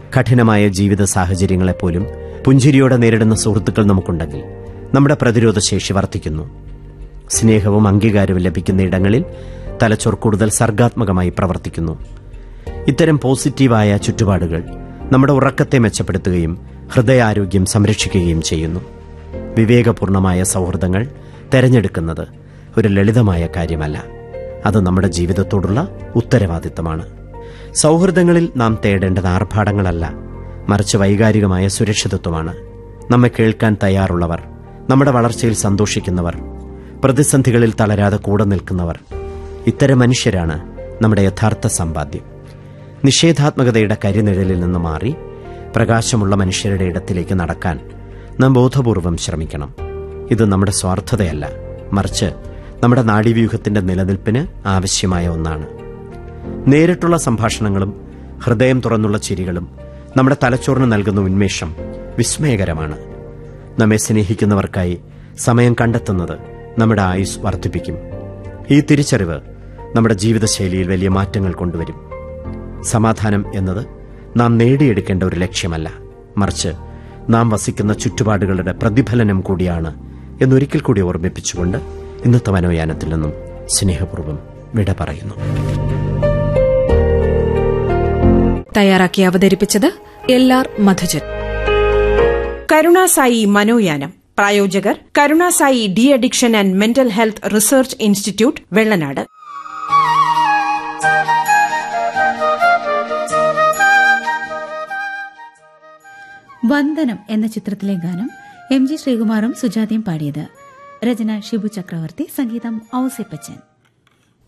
കഠിനമായ ജീവിത സാഹചര്യങ്ങളെപ്പോലും പുഞ്ചിരിയോടെ നേരിടുന്ന സുഹൃത്തുക്കൾ നമുക്കുണ്ടെങ്കിൽ നമ്മുടെ പ്രതിരോധ ശേഷി വർദ്ധിക്കുന്നു സ്നേഹവും അംഗീകാരവും ലഭിക്കുന്ന ഇടങ്ങളിൽ തലച്ചോർ കൂടുതൽ സർഗാത്മകമായി പ്രവർത്തിക്കുന്നു ഇത്തരം പോസിറ്റീവായ ചുറ്റുപാടുകൾ നമ്മുടെ ഉറക്കത്തെ മെച്ചപ്പെടുത്തുകയും ഹൃദയാരോഗ്യം സംരക്ഷിക്കുകയും ചെയ്യുന്നു വിവേകപൂർണമായ സൗഹൃദങ്ങൾ തെരഞ്ഞെടുക്കുന്നത് ഒരു ലളിതമായ കാര്യമല്ല അത് നമ്മുടെ ജീവിതത്തോടുള്ള ഉത്തരവാദിത്തമാണ് സൗഹൃദങ്ങളിൽ നാം തേടേണ്ടത് ആർഭാടങ്ങളല്ല മറിച്ച് വൈകാരികമായ സുരക്ഷിതത്വമാണ് നമ്മെ കേൾക്കാൻ തയ്യാറുള്ളവർ നമ്മുടെ വളർച്ചയിൽ സന്തോഷിക്കുന്നവർ പ്രതിസന്ധികളിൽ തളരാതെ കൂടെ നിൽക്കുന്നവർ ഇത്തരം മനുഷ്യരാണ് നമ്മുടെ യഥാർത്ഥ സമ്പാദ്യം നിഷേധാത്മകതയുടെ കരിനിഴലിൽ നിന്ന് മാറി പ്രകാശമുള്ള മനുഷ്യരുടെ ഇടത്തിലേക്ക് നടക്കാൻ നാം ബോധപൂർവം ശ്രമിക്കണം ഇത് നമ്മുടെ സ്വാർത്ഥതയല്ല മറിച്ച് നമ്മുടെ നാഡീവ്യൂഹത്തിന്റെ നിലനിൽപ്പിന് ആവശ്യമായ ഒന്നാണ് നേരിട്ടുള്ള സംഭാഷണങ്ങളും ഹൃദയം തുറന്നുള്ള ചിരികളും നമ്മുടെ തലച്ചോറിന് നൽകുന്ന ഉന്മേഷം വിസ്മയകരമാണ് നമ്മെ സ്നേഹിക്കുന്നവർക്കായി സമയം കണ്ടെത്തുന്നത് നമ്മുടെ ആയുസ് വർദ്ധിപ്പിക്കും ഈ തിരിച്ചറിവ് നമ്മുടെ ജീവിതശൈലിയിൽ വലിയ മാറ്റങ്ങൾ കൊണ്ടുവരും സമാധാനം എന്നത് നാം നേടിയെടുക്കേണ്ട ഒരു ലക്ഷ്യമല്ല മറിച്ച് നാം വസിക്കുന്ന ചുറ്റുപാടുകളുടെ പ്രതിഫലനം കൂടിയാണ് എന്നൊരിക്കൽ കൂടി ഓർമ്മിപ്പിച്ചുകൊണ്ട് ഇന്നത്തെ മനോയാനത്തിൽ നിന്നും സ്നേഹപൂർവ്വം വിട പറയുന്നു തയ്യാറാക്കി അവതരിപ്പിച്ചത് എൽ ആർ മധുജൻ കരുണാസായി മനോയാനം പ്രായോജകർ Karunasai de addiction and mental health research institute Vellanad Vandanam എന്ന ചിത്രത്തിലെ ഗാനം എം ജി ശ്രീകുമാറും സുജാതയും പാടിയത് രചന ഷിബു ചക്രവർത്തി സംഗീതം ഔസേപ്പച്ചൻ